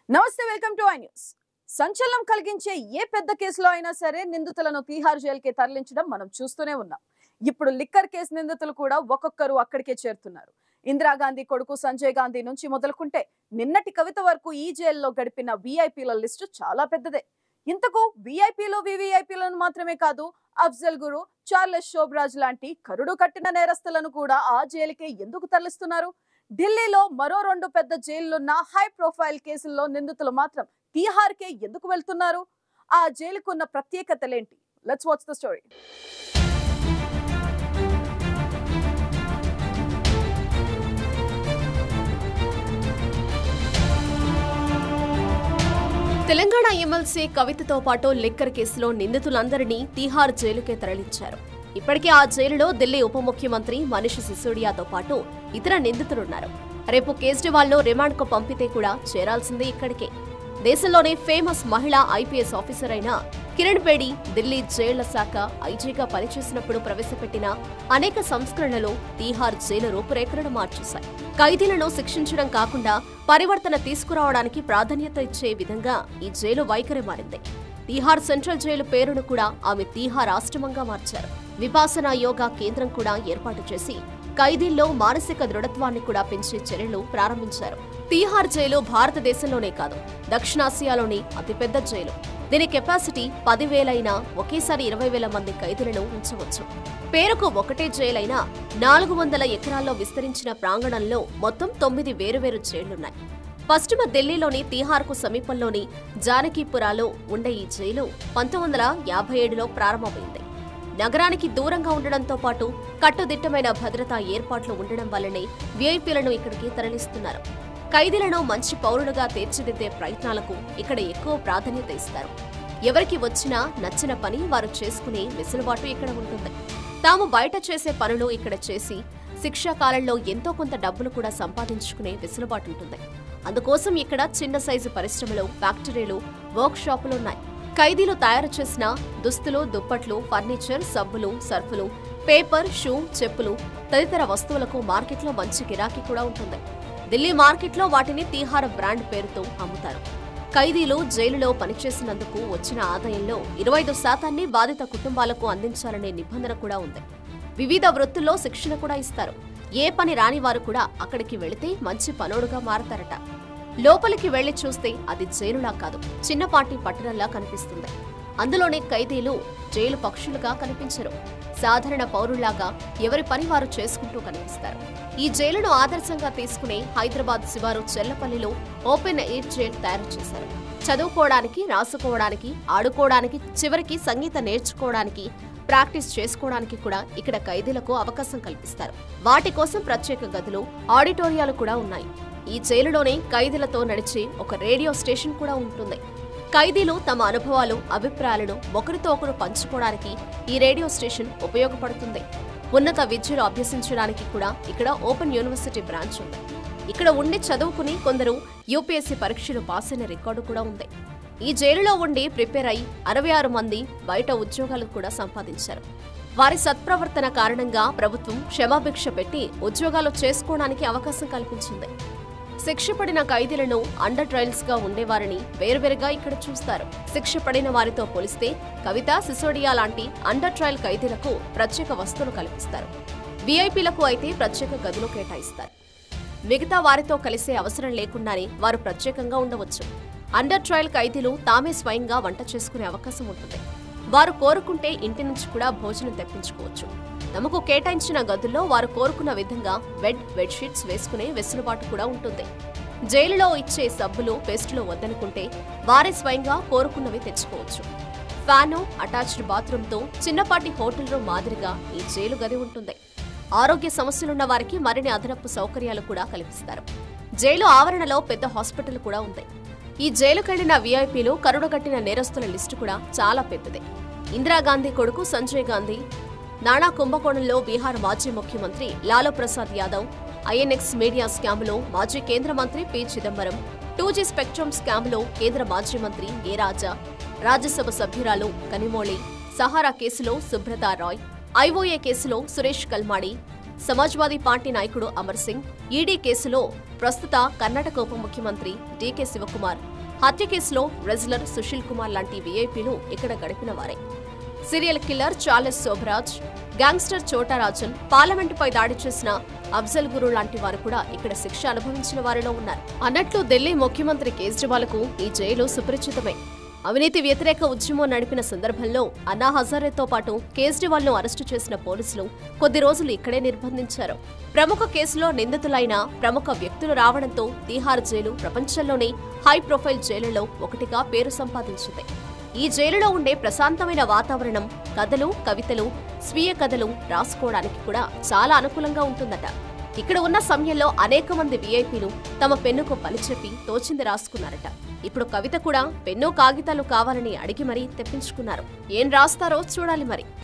నమస్తే welcome to I news సంచలనం కలిగించే ఏ పెద్ద కేసులో అయినా సరే నిందితులను తీహార్ జైలుకి తరలించడం మనం చూస్తూనే ఉన్నాం ఇప్పుడు లిక్కర్ కేసు నిందితులు కూడా ఒక్కొక్కరు అక్కడికే చేరుతున్నారు ఇందిరాగాంధీ కొడుకు సంజయ్ గాంధీ నుంచి మొదలుకుంటే నిన్నటి కవిత వరకు ఈ జైల్లో గడిపిన విఐపీల లిస్టు చాలా పెద్దదే ఇంతకు విఐపీలు వివిఐపీలను మాత్రమే కాదు అఫ్జల్ గురు చార్లెస్ శోభరాజ్ లాంటి కరుడు కట్టిన నేరస్తులను కూడా ఆ జైలుకే ఎందుకు తరలిస్తున్నారు ఢిల్లీలో మరో రెండు పెద్ద జైళ్లున్న హై ప్రొఫైల్ కేసుల్లో నిందితులు మాత్రం తీహార్కే ఎందుకు వెళ్తున్నారు ఆ జైలుకున్న ప్రత్యేకతలేంటి let's watch the story Telangana MLC కవితతో పాటు లిక్కర్ కేసులో నిందితులందరినీ తీహార్ జైలుకే తరలించారు ఇప్పటికే ఆ జైలులో ఢిల్లీ ఉప ముఖ్యమంత్రి మనీష్ సిసోడియాతో పాటు ఇతర నిందితులున్నారు రేపు కేజ్రీవాల్ను రిమాండ్కు పంపితే కూడా చేరాల్సిందే ఇక్కడికే దేశంలోనే ఫేమస్ మహిళా ఐపీఎస్ ఆఫీసర్ అయిన కిరణ్ బేడి ఢిల్లీ జైళ్ల శాఖ ఐజీగా పనిచేసినప్పుడు ప్రవేశపెట్టిన అనేక సంస్కరణలు తీహార్ జైలు రూపురేఖలను మార్చేశాయి ఖైదీలను శిక్షించడం కాకుండా పరివర్తన తీసుకురావడానికి ప్రాధాన్యత ఇచ్చే విధంగా ఈ జైలు వైఖరి మారింది తీహార్ సెంట్రల్ జైలు పేరును కూడా ఆమె తీహార్ ఆశ్రమంగా మార్చారు విపాసన యోగా కేంద్రం కూడా ఏర్పాటు చేసి ఖైదీల్లో మానసిక దృఢత్వాన్ని కూడా పెంచే చర్యలు ప్రారంభించారు తీహార్ జైలు భారతదేశంలోనే కాదు దక్షిణాసియాలోని అతిపెద్ద జైలు దీని కెపాసిటీ పదివేలైనా ఒకేసారి ఇరవై వేల మంది ఖైదీలను ఉంచవచ్చు పేరుకు ఒకటే జైలైనా నాలుగు వందల ఎకరాల్లో విస్తరించిన ప్రాంగణంలో మొత్తం తొమ్మిది వేరువేరు జైళ్లున్నాయి పశ్చిమ ఢిల్లీలోని తీహార్కు సమీపంలోని జానకీపురాలో ఉండే ఈ జైలు పంతొమ్మిది వందల యాభై ఏడులో ప్రారంభమైంది నగరానికి దూరంగా ఉండడంతో పాటు కట్టుదిట్టమైన భద్రతా ఏర్పాట్లు ఉండడం వల్లనే వీఐపీలను ఇక్కడికి తరలిస్తున్నారు ఖైదీలను మంచి పౌరులుగా తీర్చిదిద్దే ప్రయత్నాలకు ఇక్కడ ఎక్కువ ప్రాధాన్యత ఇస్తారు ఎవరికి వచ్చినా నచ్చిన పని వారు చేసుకునే వెసులుబాటు ఇక్కడ ఉంటుంది తాము బయట చేసే పనులు ఇక్కడ చేసి శిక్షా కాలంలో ఎంతో కొంత డబ్బులు కూడా సంపాదించుకునే వెసులుబాటు ఉంటుంది అందుకోసం ఇక్కడ చిన్న సైజు పరిశ్రమలు ఫ్యాక్టరీలు వర్క్ షాపులు ఉన్నాయి ఖైదీలు తయారు చేసిన దుస్తులు దుప్పట్లు ఫర్నిచర్ సబ్బులు సర్ఫులు పేపర్ షూ చెప్పులు తదితర వస్తువులకు మార్కెట్లో మంచి గిరాకీ కూడా ఉంటుంది ఢిల్లీ మార్కెట్లో వాటిని తీహార బ్రాండ్ పేరుతో అమ్ముతారు ఖైదీలు జైలులో పనిచేసినందుకు వచ్చిన ఆదాయంలో ఇరవై ఐదు శాతాన్ని బాధిత కుటుంబాలకు అందించాలనే నిబంధన కూడా ఉంది వివిధ వృత్తుల్లో శిక్షణ కూడా ఇస్తారు ఏ పని రాని వారు కూడా అక్కడికి వెళితే మంచి పనోడుగా మారతారట లోపలికి వెళ్లి చూస్తే అది జైలులా కాదు చిన్నపాటి పట్టణంలా కనిపిస్తుంది అందులోని ఖైదీలు జైలు పక్షులుగా కనిపించరు సాధారణ పౌరుల్లాగా ఎవరి పని వారు చేసుకుంటూ కనిపిస్తారు ఈ జైలును ఆదర్శంగా తీసుకునే హైదరాబాద్ శివారు చెల్లపల్లిలో ఓపెన్ ఎయిర్ జైల్ తయారు చేశారు చదువుకోవడానికి రాసుకోవడానికి ఆడుకోవడానికి చివరికి సంగీత నేర్చుకోవడానికి ప్రాక్టీస్ చేసుకోవడానికి కూడా ఇక్కడ ఖైదీలకు అవకాశం కల్పిస్తారు వాటి కోసం ప్రత్యేక గదులు ఆడిటోరియాలు కూడా ఉన్నాయి ఈ జైలులోనే ఖైదీలతో నడిచే ఒక రేడియో స్టేషన్ కూడా ఉంటుంది ఖైదీలు తమ అనుభవాలు అభిప్రాయాలను ఒకరితో ఒకరు పంచుకోవడానికి ఈ రేడియో స్టేషన్ ఉపయోగపడుతుంది ఉన్నత విద్యను అభ్యసించడానికి కూడా ఇక్కడ ఓపెన్ యూనివర్సిటీ బ్రాంచ్ ఉంది ఇక్కడ ఉండి చదువుకుని కొందరు యూపీఎస్సీ పరీక్షలు పాస్ అయిన రికార్డు కూడా ఉంది ఈ జైలులో ఉండి ప్రిపేర్ అయి అరవై ఆరు మంది బయట ఉద్యోగాలు కూడా సంపాదించారు వారి సత్ప్రవర్తన కారణంగా ప్రభుత్వం క్షమాభిక్ష పెట్టి ఉద్యోగాలు చేసుకోవడానికి అవకాశం కల్పించింది శిక్ష పడిన ఖైదీలను అండర్ ట్రయల్స్ గా ఉండేవారిని వేరువేరుగా ఇక్కడ చూస్తారు శిక్ష పడిన వారితో పోలిస్తే కవిత సిసోడియా లాంటి అండర్ ట్రయల్ ఖైదీలకు ప్రత్యేక వస్తువులు కల్పిస్తారు వీఐపీలకు అయితే ప్రత్యేక గదులు కేటాయిస్తారు మిగతా వారితో కలిసే అవసరం లేకుండానే వారు ప్రత్యేకంగా ఉండవచ్చు అండర్ ట్రయల్ ఖైదీలు తామే స్వయంగా వంట చేసుకునే అవకాశం ఉంటుంది వారు కోరుకుంటే ఇంటి నుంచి కూడా భోజనం తెప్పించుకోవచ్చు తమకు కేటాయించిన గదుల్లో వారు కోరుకున్న విధంగా బెడ్ బెడ్షీట్స్ వేసుకునే వెసులుబాటు కూడా ఉంటుంది జైలులో ఇచ్చే సబ్బులు పేస్టులు వద్దనుకుంటే వారే స్వయంగా కోరుకున్నవి తెచ్చుకోవచ్చు ఫ్యాను అటాచ్డ్ బాత్రూంతో చిన్నపాటి హోటల్ రూమ్ మాదిరిగా ఈ జైలు గది ఉంటుంది ఆరోగ్య సమస్యలున్న వారికి మరిన్ని అదనపు సౌకర్యాలు కూడా కల్పిస్తారు జైలు ఆవరణలో పెద్ద హాస్పిటల్ కూడా ఉంది ఈ జైలుకెళ్లిన వీఐపీలు కరుడగట్టిన నేరస్తుల లిస్టు కూడా చాలా పెద్దదే ఇందిరాగాంధీ కొడుకు సంజయ్ గాంధీ నానా కుంభకోణంలో బీహార్ మాజీ ముఖ్యమంత్రి లాలూ ప్రసాద్ యాదవ్ ఐఎన్ఎక్స్ మీడియా స్కామ్లో మాజీ కేంద్ర మంత్రి P Chidambaram two G spectrum స్కామ్లో కేంద్ర మాజీ మంత్రి ఏ రాజా రాజ్యసభ సభ్యురాలు కనిమోళి సహారా కేసులో సుబ్రత రాయ్ ఐఓఏ కేసులో సురేష్ కల్మాడి సమాజ్వాదీ పార్టీ నాయకుడు అమర్ సింగ్ ఈడీ కేసులో ప్రస్తుత కర్ణాటక ఉప ముఖ్యమంత్రి డీకే శివకుమార్ హత్య కేసులో రెజ్లర్ సుశీల్ కుమార్ లాంటి వీఐపీలు ఇక్కడ గడిపిన వారే serial killer Charles Sobhraj gangster Chhota Rajan పార్లమెంటుపై దాడి చేసిన అఫ్జల్ గురు లాంటి వారు కూడా ఇక్కడ శిక్ష అనుభవించిన వారిలో ఉన్నారు అన్నట్లు ఢిల్లీ ముఖ్యమంత్రి కేజ్రీవాల్కు ఈ జైలు సుపరిచితమే అవినీతి వ్యతిరేక ఉద్యమం నడిపిన సందర్భంలో అన్నా హజారేతో పాటు కేజ్రీవాల్ ను అరెస్టు చేసిన పోలీసులు కొద్ది రోజులు ఇక్కడే నిర్బంధించారు ప్రముఖ కేసులో నిందితులైన ప్రముఖ వ్యక్తులు రావడంతో తీహార్ జైలు ప్రపంచంలోనే హై ప్రొఫైల్ జైలులో ఒకటిగా పేరు సంపాదించింది ఈ జైలులో ఉండే ప్రశాంతమైన వాతావరణం కథలు కవితలు స్వీయ కథలు రాసుకోవడానికి కూడా చాలా అనుకూలంగా ఉంటుందట ఇక్కడ ఉన్న సమయంలో అనేక మంది వీఐపీలు తమ పెన్నుకు పనిచెప్పి తోచింది రాసుకున్నారట ఇప్పుడు కవిత కూడా పెన్ను కాగితాలు కావాలని అడిగి మరీ తెప్పించుకున్నారు ఏం రాస్తారో చూడాలి మరి